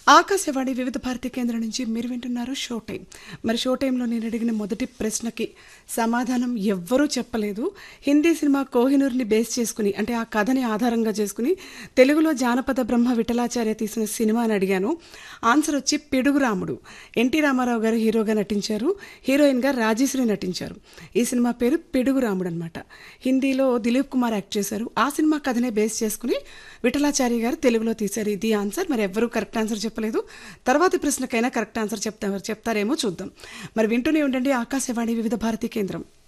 ఆకాశవాణి వివిధ భారతి కేంద్రం నుంచి మీరు వింటున్నారు షో టైం మరి షో టైంలో నేను అడిగిన మొదటి ప్రశ్నకి సమాధానం ఎవ్వరూ చెప్పలేదు హిందీ సినిమా కోహినూర్ని బేస్ చేసుకుని అంటే ఆ కథని ఆధారంగా చేసుకుని తెలుగులో జానపద బ్రహ్మ విఠలాచార్య తీసిన సినిమా అని అడిగాను ఆన్సర్ వచ్చి పిడుగు రాముడు ఎన్టీ రామారావు గారు హీరోగా నటించారు హీరోయిన్గా రాజేశ్వరి నటించారు ఈ సినిమా పేరు పిడుగు రాముడు అనమాట హిందీలో దిలీప్ కుమార్ యాక్ట్ చేశారు ఆ సినిమా కథనే బేస్ చేసుకుని విఠలాచార్య గారు తెలుగులో తీశారు ఇది ఆన్సర్ మరి ఎవ్వరూ కరెక్ట్ ఆన్సర్ చెప్పలేదు తర్వాతి ప్రశ్నకైనా కరెక్ట్ ఆన్సర్ చెప్తా చెప్తారేమో చూద్దాం మరి వింటూనే ఉండండి ఆకాశవాణి వివిధ భారతి కేంద్రం